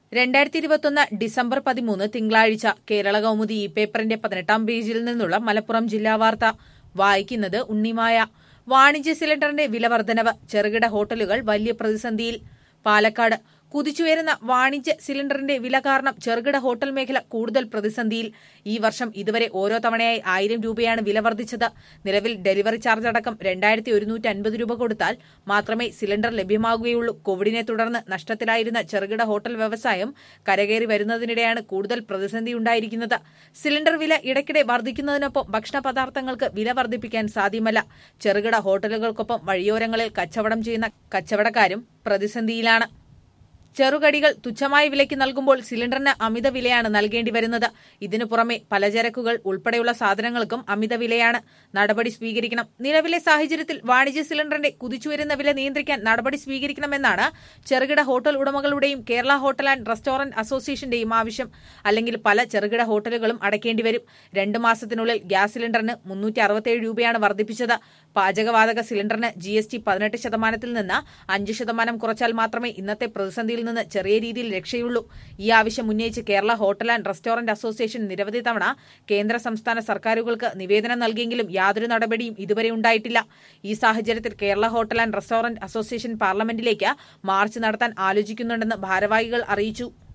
രണ്ടായിരത്തി ഇരുപത്തൊന്ന് ഡിസംബർ പതിമൂന്ന് തിങ്കളാഴ്ച കേരള കൗമുദി ഈ പേപ്പറിന്റെ പതിനെട്ടാം പേജിൽ നിന്നുള്ള മലപ്പുറം ജില്ലാ വാർത്ത വായിക്കുന്നത് ഉണ്ണിമായ വാണിജ്യ സിലിണ്ടറിന്റെ വില വർധനവ് ചെറുകിട ഹോട്ടലുകൾ വലിയ പ്രതിസന്ധിയിൽ പാലക്കാട് കുതിച്ചുയരുന്ന വാണിജ്യ സിലിണ്ടറിന്റെ വില കാരണം ചെറുകിട ഹോട്ടൽ മേഖല കൂടുതൽ പ്രതിസന്ധിയിൽ ഈ വർഷം ഇതുവരെ ഓരോ തവണയായി ആയിരം രൂപയാണ് വില വർദ്ധിച്ചത് നിലവിൽ ഡെലിവറി ചാർജ് അടക്കം രണ്ടായിരത്തി ഒരുന്നൂറ്റി അൻപത് രൂപ കൊടുത്താൽ മാത്രമേ സിലിണ്ടർ ലഭ്യമാകുകയുള്ളൂ കോവിഡിനെ തുടർന്ന് നഷ്ടത്തിലായിരുന്ന ചെറുകിട ഹോട്ടൽ വ്യവസായം കരകയറി വരുന്നതിനിടെയാണ് കൂടുതൽ പ്രതിസന്ധിയുണ്ടായിരിക്കുന്നത് സിലിണ്ടർ വില ഇടയ്ക്കിടെ വർദ്ധിക്കുന്നതിനൊപ്പം ഭക്ഷണ പദാർത്ഥങ്ങൾക്ക് വില വർദ്ധിപ്പിക്കാൻ സാധ്യമല്ല ചെറുകിട ഹോട്ടലുകൾക്കൊപ്പം വഴിയോരങ്ങളിൽ കച്ചവടം ചെയ്യുന്ന കച്ചവടക്കാരും പ്രതിസന്ധിയിലാണ് ചെറുകടികൾ തുച്ഛമായ വിലയ്ക്ക് നൽകുമ്പോൾ സിലിണ്ടറിന് അമിത വിലയാണ് നൽകേണ്ടി വരുന്നത് ഇതിനു പുറമെ പലചരക്കുകൾ ഉൾപ്പെടെയുള്ള സാധനങ്ങൾക്കും അമിത വിലയാണ് നടപടി സ്വീകരിക്കണം നിലവിലെ സാഹചര്യത്തിൽ വാണിജ്യ സിലിണ്ടറിന്റെ കുതിച്ചുവരുന്ന വില നിയന്ത്രിക്കാൻ നടപടി സ്വീകരിക്കണമെന്നാണ് ചെറുകിട ഹോട്ടൽ ഉടമകളുടെയും കേരള ഹോട്ടൽ ആൻഡ് റെസ്റ്റോറന്റ് അസോസിയേഷന്റെയും ആവശ്യം അല്ലെങ്കിൽ പല ചെറുകിട ഹോട്ടലുകളും അടയ്ക്കേണ്ടി വരും രണ്ട് മാസത്തിനുള്ളിൽ ഗ്യാസ് സിലിണ്ടറിന് മുന്നൂറ്റി അറുപത്തിയേഴ് രൂപയാണ് വർദ്ധിപ്പിച്ചത് പാചകവാതക സിലിണ്ടറിന് ജി എസ് ടി പതിനെട്ട് ശതമാനത്തിൽ നിന്ന് അഞ്ച് ശതമാനം കുറച്ചാൽ മാത്രമേ ഇന്നത്തെ പ്രതിസന്ധിയിൽ നിന്ന് ചെറിയ രീതിയിൽ രക്ഷയുള്ളൂ ഈ ആവശ്യം ഉന്നയിച്ച് Kerala hotel and restaurant association നിരവധി തവണ കേന്ദ്ര സംസ്ഥാന സർക്കാരുകൾക്ക് നിവേദനം നൽകിയെങ്കിലും യാതൊരു നടപടിയും ഇതുവരെ ഉണ്ടായിട്ടില്ല ഈ സാഹചര്യത്തിൽ Kerala hotel and restaurant association പാർലമെന്റിലേക്ക് മാർച്ച് നടത്താൻ ആലോചിക്കുന്നുണ്ടെന്ന് ഭാരവാഹികൾ അറിയിച്ചു